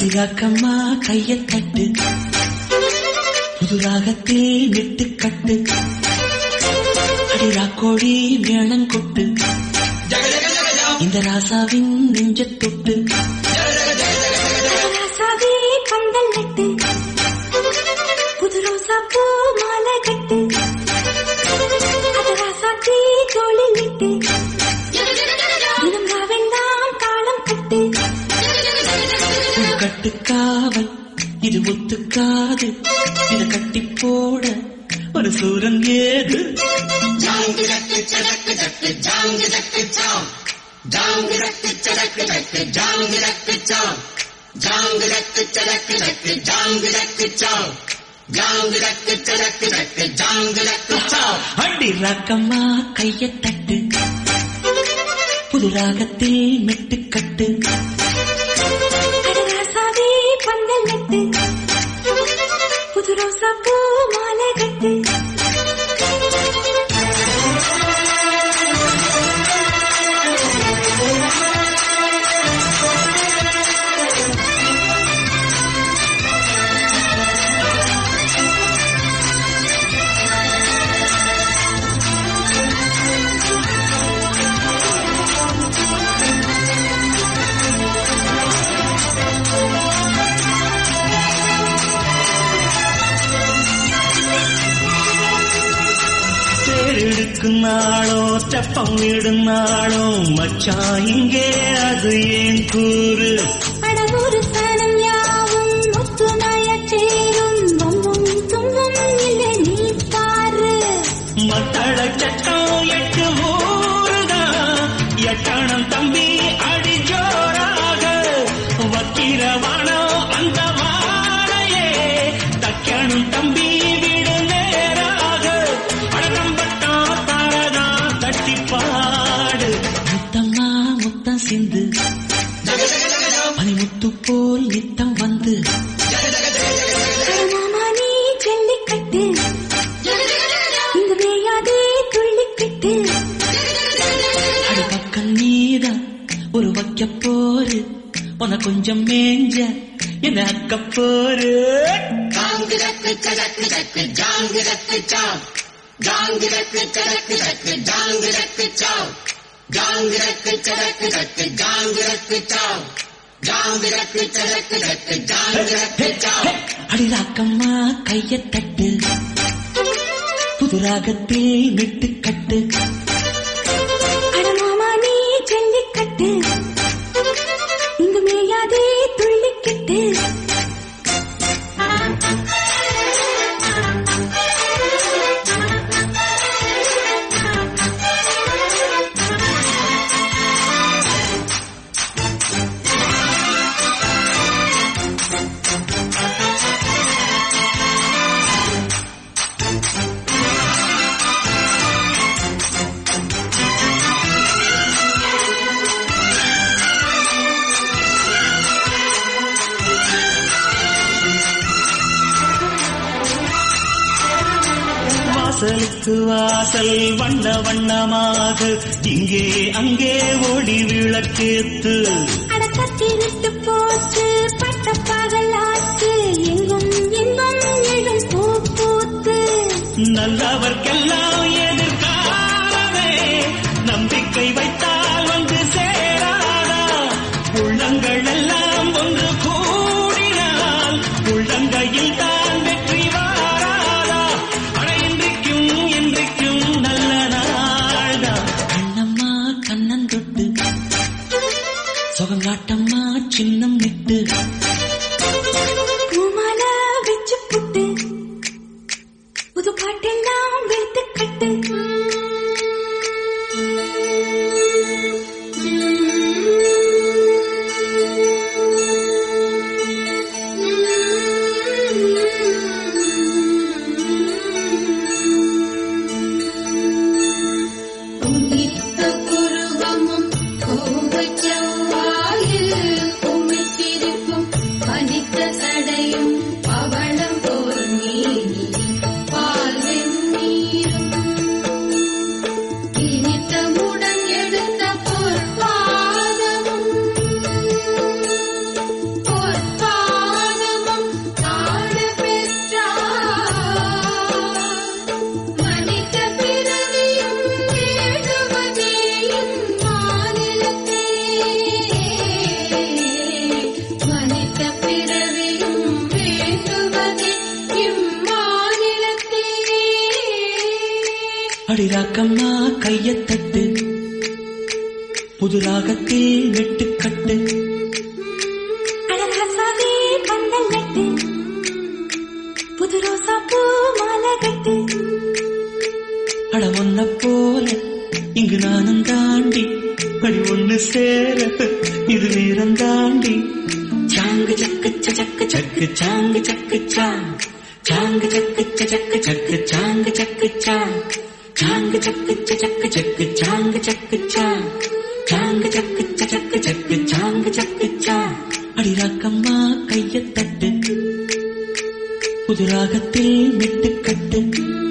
அடிராக்கம்மா கைய தட்டு புது ராகத்தில் நெட்டு கட்டு அடிராக்கோழி மேளம் கொட்டு இந்த ராசாவின் நெஞ்ச தொட்டு ராசாவே பந்தல் நட்டு புது ரோசா பூ மாலை கட்டு அது ராசாத்தி தோளில் விட்டு தினம் ராவெல்லாம் தாளம் கட்டு உன் கட்டுக்காவல் இது ஒத்துக்காது இத கட்டி போட ஒரு சூரன் ஏது அடி ராக்கம்மா கைய தட்டு புது ராகத்தில் மெட்டு கட்டு அது ராசாவே பந்தல் நட்டு புது ரோசா பூ மாலை கட்டு தேரெடுக்கும் நாளோ தெப்பம் விடும் நாளோ மச்சான் இங்கே அது ஏன் கூறு அடவூரு சனம் யாவும் முத்துணைய சேரும் வம்பும் தும்பும் இல்லை நீ பாரு மத்தள சட்டம் எட்டு ஊருதான் எட்டணம் தம்பி அடி ஜோராக வக்கிரவானோ அந்த வாழையே தக்கணும் தம்பி விடு நேராக அடம்பட்டம் தாரதா தட்டி பாடு முத்தம்மா முத்தம் சிந்து பனிமுத்து போல் நித்தம் வந்து மாமா நீ ஜல்லிக்கட்டு இங்கு மேயாதே துள்ளிக்கிட்டு அடி பக்கம் நீதான் ஒரு வைக்க போரு உன கொஞ்சம் மேஞ்ச என்ன அக்க போரு அடி ராக்கம்மா கைய தட்டு புது ராகத்தில் விட்டு கட்டு அட மாமா நீ ஜல்லிக்கட்டு இங்கு மேயாதே துள்ளிக்கிட்டு வாசலுக்கு வாசல் வண்ண வண்ணமாக இங்கே அங்கே ஓடி விளக்கேத்து அட கத்தி விட்டு போச்சு பட்ட பகலாச்சு எங்கும் இன்பம் எழும் பூ பூத்து நல்லவர்க்கெல்லாம் எதிர்காலமே நம்பிக்கை வைத்தால் வந்து சேராதா உள்ளங்கள் எல்லாம் ஒன்று கூடினால் உள்ளங்கையில் தான் வெற்றி வாராதா அட இன்றைக்கும் இன்றைக்கும் நல்ல நாள்தான் கண்ணம்மா கண்ணன் தொட்டு சுகங்காட்டம்மா சின்ன அடிராக்கம்மா கையத் தட்டு புது ராகத்தில் வெட்டுக்கட்டு அழகாசாவே பந்தல் கட்டு புது ரோசா பூ மாலை கட்டு அட ஒன்ன போல இங்கு நானும் தாண்டி படி ஒண்ணு சேர இது நேரம் தாண்டி சாங்கு சக்கு சக்கு சக்கு சாங்கு சக்கு சாங் சாங்கு சக்கு சக்கு சக்கு சாங்கு சக்கு சாங் சாங்கு சக்கு சக்கு சக்கு சாங்கு சக்கு சாங் சாங்கு சக்கு சக்கு சக்கு சாங்கு சக்கு சாங் அடிராக்கம்மா கையத் தட்டு புது ராகத்தில் விட்டுக்கட்டு